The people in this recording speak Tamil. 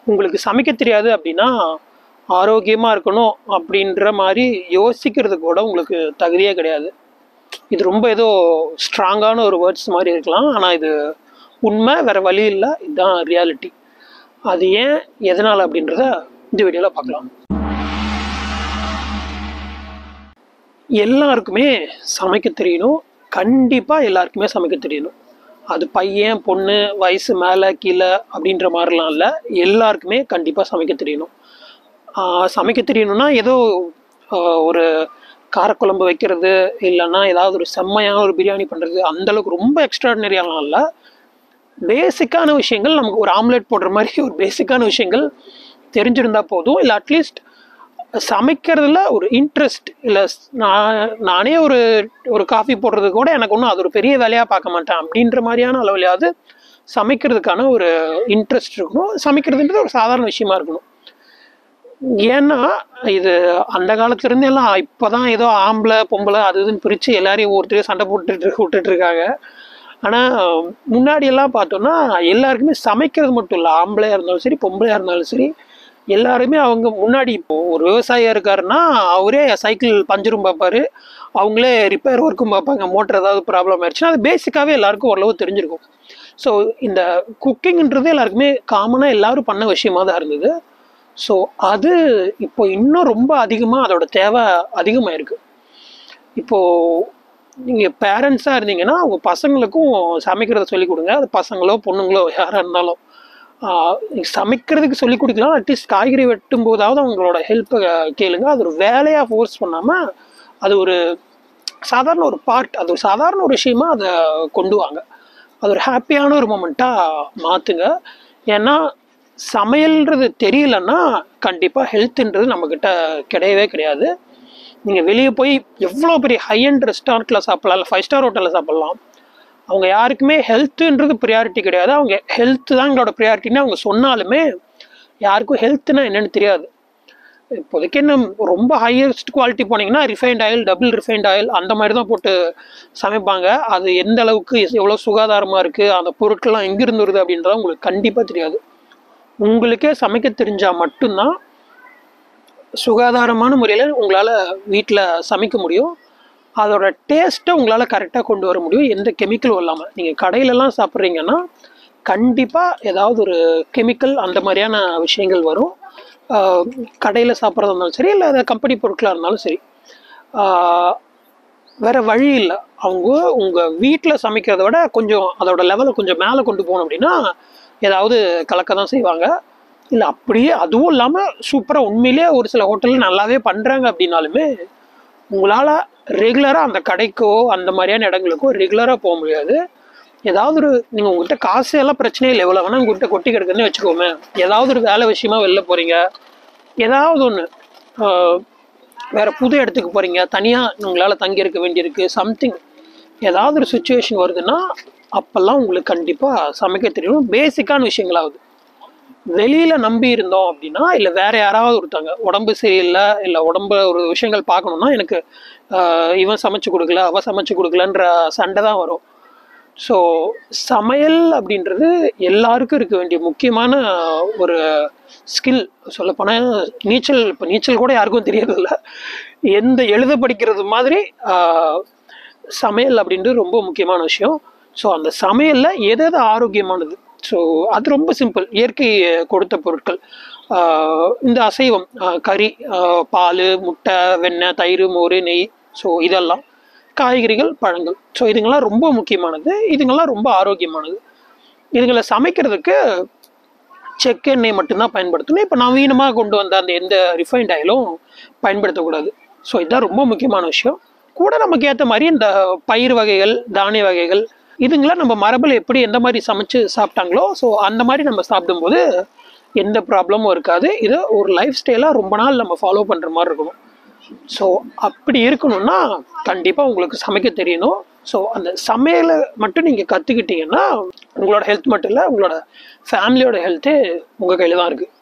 உங்களுக்கு சமைக்க தெரியாது அப்படின்னா ஆரோக்கியமாக இருக்கணும் அப்படின்ற மாதிரி யோசிக்கிறதுக்கு கூட உங்களுக்கு தகுதியே கிடையாது இது ரொம்ப ஏதோ ஸ்ட்ராங்கான ஒரு வேர்ட்ஸ் மாதிரி இருக்கலாம் ஆனால் இது உண்மை வேறு வழி இல்லை இதுதான் ரியாலிட்டி அது ஏன் எதனால் அப்படின்றத இந்த வீடியோவில் பார்க்கலாம் எல்லாருக்குமே சமைக்க தெரியணும் கண்டிப்பாக எல்லாருக்குமே சமைக்க தெரியணும் அது பையன் பொண்ணு வயசு மேலே கீழே அப்படின்ற மாதிரிலாம் இல்லை எல்லாருக்குமே கண்டிப்பாக சமைக்க தெரியணும் ஆஹ் சமைக்க தெரியணும்னா ஏதோ ஆஹ் ஒரு காரக்குழம்பு வைக்கிறது இல்லைன்னா ஏதாவது ஒரு செம்மையான ஒரு பிரியாணி பண்ணுறது அந்தளவுக்கு ரொம்ப எக்ஸ்ட்ராடினரியாலாம் இல்லை பேசிக்கான விஷயங்கள் நமக்கு ஒரு ஆம்லெட் போடுற மாதிரி ஒரு பேசிக்கான விஷயங்கள் தெரிஞ்சிருந்தா போதும் இல்லை அட்லீஸ்ட் சமைக்கிறதுல ஒரு இன்ட்ரெஸ்ட் இல்லை நான் நானே ஒரு ஒரு காஃபி போடுறது கூட எனக்கு ஒன்றும் அது ஒரு பெரிய வேலையாக பார்க்க மாட்டேன் அப்படின்ற மாதிரியான அளவுலையாவது சமைக்கிறதுக்கான ஒரு இன்ட்ரெஸ்ட் இருக்கணும் சமைக்கிறதுன்றது ஒரு சாதாரண விஷயமா இருக்கணும் ஏன்னா இது அந்த காலத்துல இருந்து எல்லாம் இப்போதான் ஏதோ ஆம்பளை பொம்பளை அது இதுன்னு பிரித்து எல்லாரையும் ஒருத்தரையும் சண்டை போட்டுட்டு விட்டுட்டு இருக்காங்க ஆனால் முன்னாடி எல்லாம் பார்த்தோம்னா எல்லாருக்குமே சமைக்கிறது மட்டும் இல்லை ஆம்பளையாக இருந்தாலும் சரி பொம்பளையாக இருந்தாலும் சரி எல்லாருமே அவங்க முன்னாடி இப்போ ஒரு விவசாயியாக இருக்காருன்னா அவரே சைக்கிள் பஞ்சரும் பார்ப்பாரு அவங்களே ரிப்பேர் ஒர்க்கும் பார்ப்பாங்க மோட்டர் ஏதாவது ப்ராப்ளம் ஆயிடுச்சுன்னா அது பேசிக்காகவே எல்லாருக்கும் ஓரளவு தெரிஞ்சிருக்கும் ஸோ இந்த குக்கிங்ன்றது எல்லாருக்குமே காமனாக எல்லாரும் பண்ண விஷயமா தான் இருந்தது ஸோ அது இப்போ இன்னும் ரொம்ப அதிகமாக அதோட தேவை அதிகமாயிருக்கு இப்போது நீங்கள் பேரண்ட்ஸாக இருந்தீங்கன்னா உங்கள் பசங்களுக்கும் சமைக்கிறத சொல்லிக் கொடுங்க அது பசங்களோ பொண்ணுங்களோ யாராக இருந்தாலும் ஆஹ் சமைக்கிறதுக்கு சொல்லிக் கொடுக்கலாம் அட்லீஸ்ட் காய்கறி வெட்டும் போதாவது அவங்களோட ஹெல்ப்பை கேளுங்க அது ஒரு வேலையாக ஃபோர்ஸ் பண்ணாமல் அது ஒரு சாதாரண ஒரு பார்ட் அது ஒரு சாதாரண ஒரு விஷயமா அதை கொண்டு வாங்க அது ஒரு ஹாப்பியான ஒரு மூமெண்ட்டாக மாற்றுங்க ஏன்னா சமையல்ன்றது தெரியலன்னா கண்டிப்பாக ஹெல்த்துன்றது நம்மக்கிட்ட கிடையவே கிடையாது நீங்கள் வெளியே போய் எவ்வளோ பெரிய ஹை அண்ட் ரெஸ்டாரண்ட்டில் சாப்பிடலாம் இல்லை ஃபைவ் ஸ்டார் ஹோட்டலில் சாப்பிட்லாம் அவங்க யாருக்குமே ஹெல்த்துன்றது ப்ரியாரிட்டி கிடையாது அவங்க ஹெல்த்து தான் எங்களோட ப்ரியாரிட்டின்னு அவங்க சொன்னாலுமே யாருக்கும் ஹெல்த்துனா என்னன்னு தெரியாது இப்போதைக்கு என்ன ரொம்ப ஹையஸ்ட் குவாலிட்டி போனீங்கன்னா refined oil double refined oil அந்த மாதிரி தான் போட்டு சமைப்பாங்க அது எந்த அளவுக்கு எவ்வளோ சுகாதாரமாக இருக்குது அந்த பொருட்கள்லாம் எங்கிருந்து வருது அப்படின்றது உங்களுக்கு கண்டிப்பாக தெரியாது உங்களுக்கே சமைக்க தெரிஞ்சால் மட்டும்தான் சுகாதாரமான முறையில் உங்களால் வீட்டில் சமைக்க முடியும் அதோட டேஸ்ட்டை உங்களால் கரெக்டாக கொண்டு வர முடியும் எந்த கெமிக்கலும் இல்லாமல் நீங்கள் கடையிலலாம் சாப்பிட்றீங்கன்னா கண்டிப்பாக ஏதாவது ஒரு கெமிக்கல் அந்த மாதிரியான விஷயங்கள் வரும் கடையில் சாப்பிட்றதா இருந்தாலும் சரி இல்லை அது கம்பெனி பொருட்களாக இருந்தாலும் சரி ஆஹ் வேற வழி இல்லை அவங்க உங்கள் வீட்டில் சமைக்கிறத விட கொஞ்சம் அதோட லெவலை கொஞ்சம் மேலே கொண்டு போகணும் அப்படின்னா ஏதாவது கலக்க தான் செய்வாங்க இல்லை அப்படியே அதுவும் இல்லாமல் சூப்பராக உண்மையிலேயே ஒரு சில ஹோட்டலில் நல்லாவே பண்ணுறாங்க அப்படின்னாலுமே உங்களால் ரெகுலராக அந்த கடைக்கோ அந்த மாதிரியான இடங்களுக்கோ ரெகுலராக போக முடியாது ஏதாவது ஒரு நீங்கள் உங்கள்கிட்ட காசு எல்லாம் பிரச்சனையே இல்லை எவ்வளோ வேணால் உங்கள்கிட்ட கொட்டி கிடக்குன்னு வச்சுக்கோமே ஏதாவது ஒரு வேலை விஷயமா வெளில போகிறீங்க ஏதாவது ஒன்று வேற புது இடத்துக்கு போகிறீங்க தனியாக உங்களால் தங்கி இருக்க வேண்டியிருக்கு சம்திங் ஏதாவது ஒரு சுச்சுவேஷன் வருதுன்னா அப்போல்லாம் உங்களுக்கு கண்டிப்பாக சமைக்க தெரியணும் பேசிக்கான விஷயங்களாவது வெளியில நம்பி இருந்தோம் அப்படின்னா இல்லை வேற யாராவது ஒருத்தவங்க உடம்பு சரியில்லை இல்லை உடம்பு ஒரு விஷயங்கள் பார்க்கணும்னா எனக்கு ஆஹ், இவன் சமைச்சு கொடுக்கல அவ சமைச்சு கொடுக்கலன்ற சண்டை தான் வரும் ஸோ சமையல் அப்படின்றது எல்லாருக்கும் இருக்க வேண்டிய முக்கியமான ஒரு ஸ்கில் சொல்லப்போனால் நீச்சல் இப்போ நீச்சல் கூட யாருக்கும் தெரியறதில்ல எந்த எழுத படிக்கிறது மாதிரி ஆஹ், சமையல் அப்படின்றது ரொம்ப முக்கியமான விஷயம் ஸோ அந்த சமையலில் எது எது ஆரோக்கியமானது ஸோ அது ரொம்ப சிம்பிள் இயற்கை கொடுத்த பொருட்கள் ஆஹ் இந்த அசைவம் ஆஹ் கறி ஆஹ் பால் முட்டை வெண்ணெய் தயிர் மோர் நெய் ஸோ இதெல்லாம் காய்கறிகள் பழங்கள் ஸோ இதுங்கெல்லாம் ரொம்ப முக்கியமானது இதுங்கெல்லாம் ரொம்ப ஆரோக்கியமானது இதுங்களை சமைக்கிறதுக்கு செக்கெண்ணெய் மட்டும்தான் பயன்படுத்தணும் இப்போ நவீனமாக கொண்டு வந்த அந்த எந்த ரிஃபைண்ட் ஆயிலும் பயன்படுத்தக்கூடாது ஸோ இதுதான் ரொம்ப முக்கியமான விஷயம் கூட நமக்கு ஏற்ற மாதிரி இந்த பயிர் வகைகள் தானிய வகைகள் இதுங்களை நம்ம மரபில் எப்படி எந்த மாதிரி சமைச்சு சாப்பிட்டாங்களோ ஸோ அந்த மாதிரி நம்ம சாப்பிடும்போது எந்த ப்ராப்ளமும் இருக்காது இது ஒரு லைஃப் ஸ்டைலாக ரொம்ப நாள் நம்ம ஃபாலோ பண்ணுற மாதிரி இருக்கணும் ஸோ அப்படி இருக்கணும்னா கண்டிப்பாக உங்களுக்கு சமைக்க தெரியணும் ஸோ அந்த சமையலை மட்டும் நீங்கள் கற்றுக்கிட்டீங்கன்னா உங்களோட ஹெல்த் மட்டும் இல்லை உங்களோட ஃபேமிலியோட ஹெல்த்தே உங்கள் கையில் தான் இருக்குது